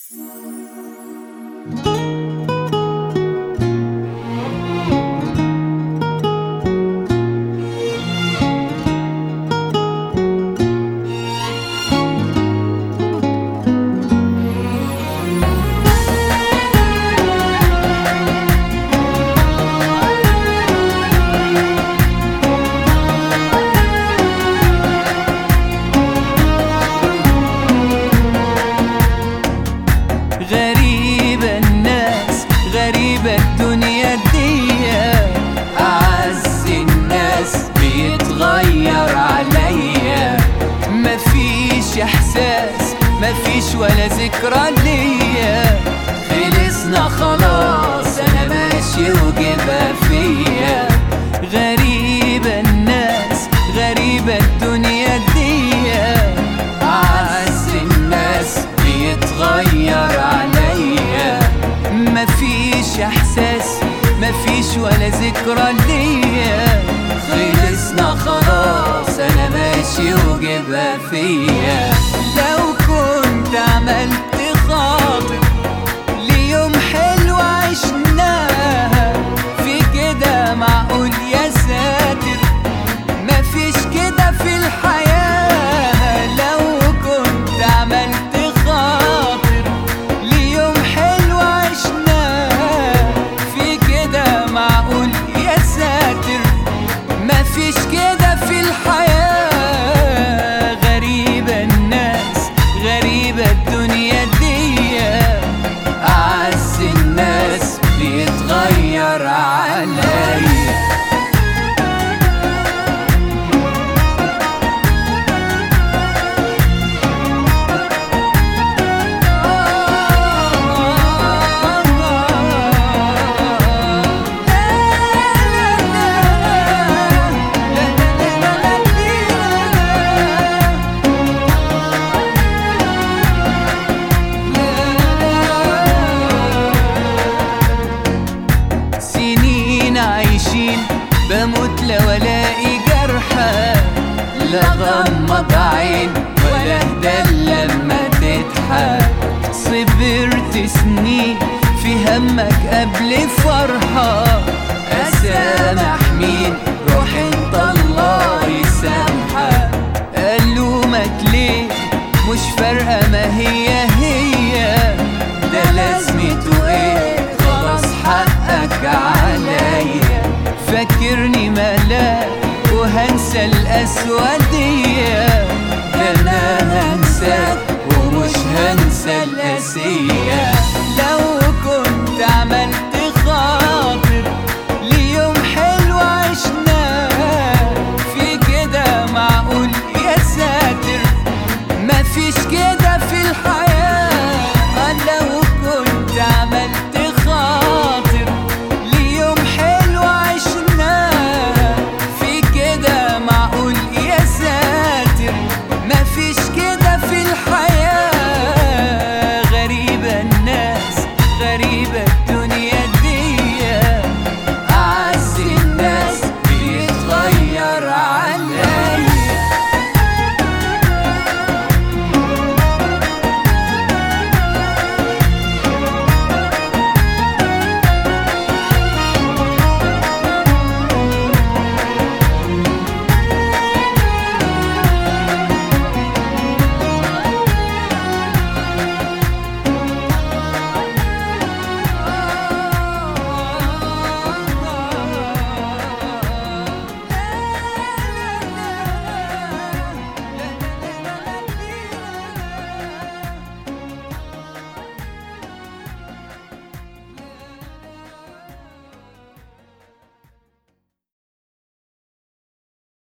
غريبة الناس غريبة الدنيا دي أعز الناس بيتغير عليا مفيش إحساس مفيش ولا ذكرى ليا خلصنا خلاص أنا ماشي وجبها فيا غريبة الناس غريبة الدنيا دي أعز الناس بيتغير عليا مفيش احساس مفيش ولا ذكرى ليا خلصنا خلاص انا ماشي وجبها فيا لو كنت عملت خاطر ليوم حلو عشناها في كده معقول يا ساتر مفيش كده في الحياة لو كنت عملت خاطر ليوم حلو عشناه في كده معقول يا ساتر مفيش كده في الحياة غريبة الناس غريبة الدنيا دي أعز الناس بيتغير عليا سنين عايشين بموت لو الاقي جرحى لا غمض عين ولا اهدى لما تضحك صبرت سنين في همك قبل فرحة أسامح مين روح انت الله يسامحك ألومك ليه مش فارقة ما هي هي ده لازمته ايه خلاص حقك عليا فاكرني ملاك وهنسى الأسودية ده أنا هنساك ومش هنسى القاسية لو كنت عملت خاطر ليوم حلو عشناه في كده معقول يا ساتر مفيش كده في الحياة